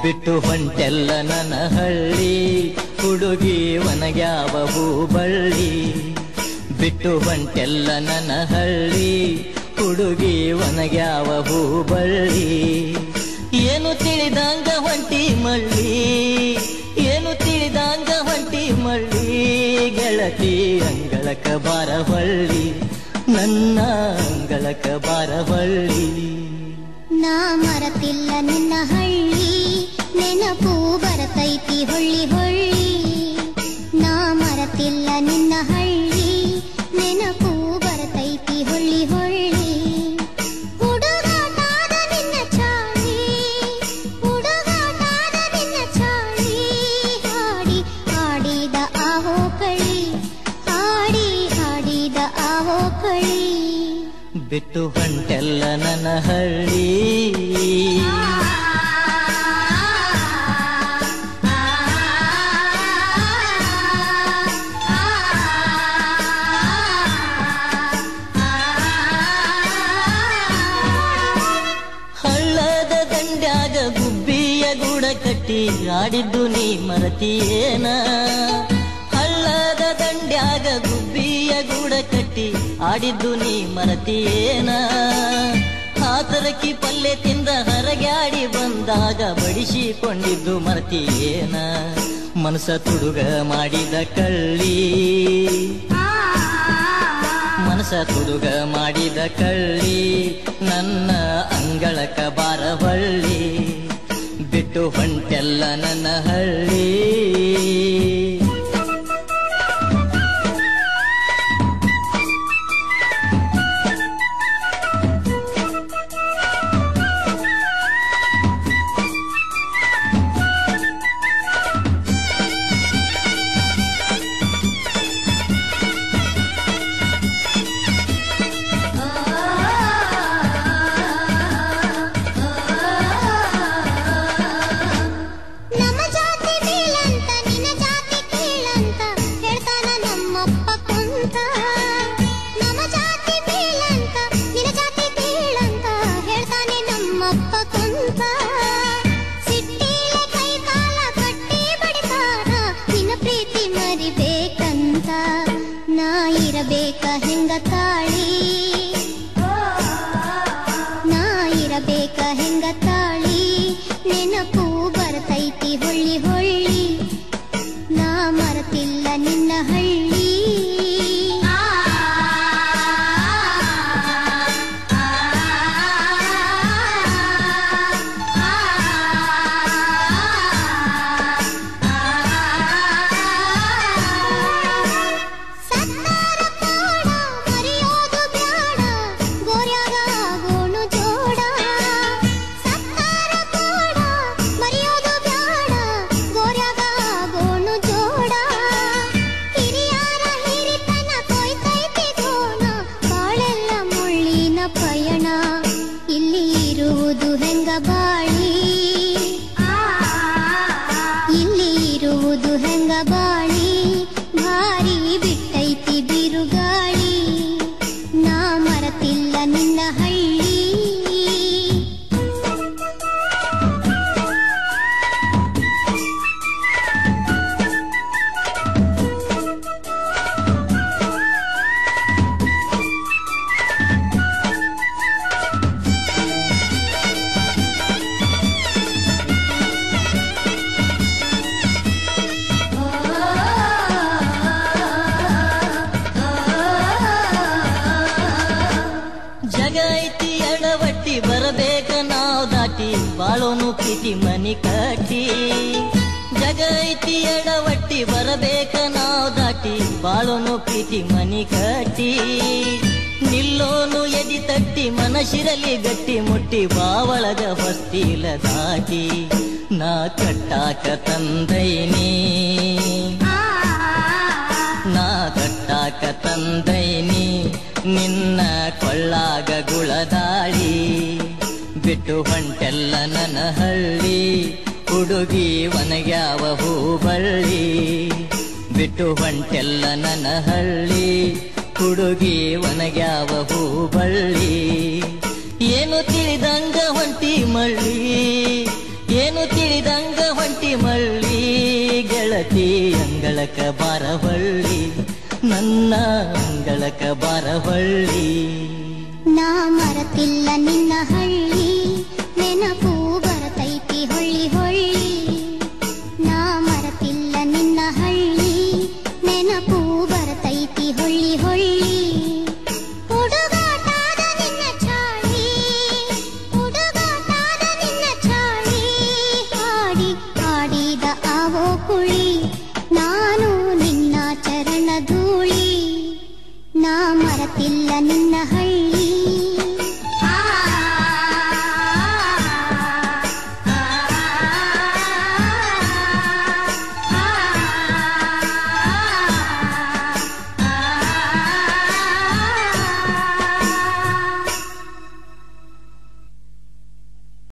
ಬಿಟ್ಟು ಹೊಂಟೆಲ್ಲ ನನ್ನ ಹಳ್ಳಿ ಹುಡುಗಿ ಒನಗ್ಯಾವ ಬಳ್ಳಿ ಬಿಟ್ಟು ಹೊಂಟೆಲ್ಲ ನನ್ನ ಹಳ್ಳಿ ಹುಡುಗಿ ಒನಗ್ಯಾವ ಬಳ್ಳಿ ಏನು ತಿಳಿದಂಗ ಹೊಂಟಿ ಮಳ್ಳಿ ಏನು ತಿಳಿದಂಗ ಹೊಂಟಿ ಮಳ್ಳಿ ಗೆಳತಿ ಅಂಗಳಕ ಬಾರ ಹೊಳ್ಳಿ ನನ್ನ ಅಂಗಳಕ ಬಾರ ಹೊಳ್ಳಿ ನಾ ಮರತಿಲ್ಲ ನಿನ್ನ ಹಳ್ಳಿ ನೆನಪು ಬರತೈತಿ ಹೊಳ್ಳಿ ಹೊಳ್ಳಿ ನಾ ಮರತಿಲ್ಲ ನಿನ್ನ ಹಳ್ಳಿ ನೆನಪು ಬರತೈತಿ ಹೊಳ್ಳಿ ಹೊಳ್ಳಿ ಹುಡುಗಾಟಾದ ನಿನ್ನ ಚಾಳಿ ಹುಡುಗಾಟಾದ ನಿನ್ನ ಚಾಳಿ ಹಾಡಿ ಹಾಡಿದ ಆವೋ ಕಳಿ ಹಾಡಿ ಹಾಡಿದ ಆವೋ ಕಳಿ ಬಿಟ್ಟು ಹೊಂಟೆಲ್ಲ ನನ್ನ ಹಳ್ಳಿ ಹಳ್ಳದ ದಂಡ್ಯಾಗ ಗುಬ್ಬಿಯ ಗೂಡ ಕಟ್ಟಿ ಆಡಿದ್ದು ನೀ ಮರತಿಯೇನ ಹಳ್ಳದ ದಂಡ್ಯಾಗ ಗುಬ್ಬಿಯ ಗೂಡ ಕಟ್ಟಿ ಆಡಿದ್ದು ನೀ ಮರತಿಯೇನ ಹಾತರಕಿ ಪಲ್ಲೆ ತಿಂದ ಹರಗ್ಯಾಡಿ ಬಂದಾಗ ಬಡಿಸಿಕೊಂಡಿದ್ದು ಮರತಿಯೇನ ಮನಸ ತುಡುಗ ಮಾಡಿದ ಕಳ್ಳಿ ಮನಸ ತುಡುಗ ಮಾಡಿದ ಕಳ್ಳಿ ನನ್ನ ಅಂಗಳಕ ಬಾರ ಹೊಳ್ಳಿ ಬಿಟ್ಟು ಹೊಂಟೆಲ್ಲ ನನ್ನ ಹಳ್ಳಿ ನಮ್ಮ ಜಾತಿ ಮೇಲಂತ ನಿನ್ನ ಜಾತಿ ಕೀಳಂತ ಹೇಳ್ತಾನ ನಮ್ಮಪ್ಪ ಕುಂತ ನಮ್ಮ ಜಾತಿ ಮೇಲಂತ ನಿನ್ನ ಜಾತಿ ಕೀಳಂತ ಹೇಳ್ತಾನೆ ನಮ್ಮಪ್ಪ ಕುಂತ ಸಿಟ್ಟಿಲ ಕೈ ಕಾಲ ಕಟ್ಟಿ ಬಡಿತಾನ ನಿನ್ನ ಪ್ರೀತಿ ಮರಿಬೇಕಂತ ನಾ ಇರಬೇಕ ಹೆಂಗ ತಾಳಿ ನಾ ಇರಬೇಕ ಹೆಂಗ ತಾಳಿ ನೆನಪು ಬರ್ತೈತಿ ಹೊಳ್ಳಿ ಹೊಳ್ಳಿ ನಾ ಮರತಿಲ್ಲ ನಿನ್ನ ಹಳ್ಳಿ ಸತ್ತಾರ ಕಾಡ ಮರೆಯೋದು ಬ್ಯಾಡ ಗೋರ್ಯಾಗ ಆಗೋಣು ಜೋಡ ಸತ್ತಾರ ಕಾಡ ಮರೆಯೋದು ಬ್ಯಾಡ ಗೋರ್ಯಾಗ ಆಗೋಣು ಜೋಡ ಹಿರಿಯಾರ ಹಿರಿತನ ಕೊಯ್ತೈತಿ ಗೋಣ ಬಾಳೆಲ್ಲ ಮುಳ್ಳಿನ ಪಯಣ ಇಲ್ಲಿ ಇರುವುದು ಹೆಂಗ ಬಾಳಿ ಇಲ್ಲಿ ಇರುವುದು ಹೆಂಗ ಬಾಳಿ ಭಾರಿ ಬಿಟ್ಟೈತಿ ಬಿರುಗಾಳಿ ನಾ ಮರತಿಲ್ಲ ನಿನ್ನ ಹಳ್ಳಿ ಜಗ ಐತಿ ಎಡವಟ್ಟಿ ಬರಬೇಕ ನಾವ್ ದಾಟಿ ಬಾಳೋನು ಪ್ರೀತಿ ಮನಿ ಕಟ್ಟಿ ಜಗ ಐತಿ ಎಡವಟ್ಟಿ ಬರಬೇಕ ನಾವ್ ದಾಟಿ ಬಾಳೋನು ಪ್ರೀತಿ ಮನಿ ಕಟ್ಟಿ ನಿಲ್ಲೋನು ಎದಿ ತಟ್ಟಿ ಮನಶಿರಲಿ ಗಟ್ಟಿ ಮುಟ್ಟಿ ಬಾವಳಗ ಹೊಸ್ತಿಲ ದಾಟಿ ನಾ ಕಟ್ಟಾಕ ತಂದೈನಿ ನಾ ಕಟ್ಟಾಕ ತಂದೈನಿ ನಿನ್ನ ಕೊಳ್ಳಾಗ ಗುಳದಾಳಿ ಬಿಟ್ಟು ಹೊಂಟೆಲ್ಲ ನನ್ನ ಹಳ್ಳಿ ಹುಡುಗಿ ಒನಗ್ಯಾವ ಹೂಬಳ್ಳಿ ಬಿಟ್ಟು ಹೊಂಟೆಲ್ಲ ನನ್ನ ಹಳ್ಳಿ ಹುಡುಗಿ ಒನಗ್ಯಾವ ಹೂಬಳ್ಳಿ ಏನು ತಿಳಿದಂಗ ಹೊಂಟಿ ಮಳ್ಳಿ ಏನು ತಿಳಿದಂಗ ಮಳ್ಳಿ ಗೆಳತಿ ಅಂಗಳಕ ಬಾರವಳ್ಳಿ ನನ್ನ ಅಂಗಳಕ ಬಾರವಳ್ಳಿ ನಾ ಮರತಿಲ್ಲ ನಿನ್ನ ಹಳ್ಳಿ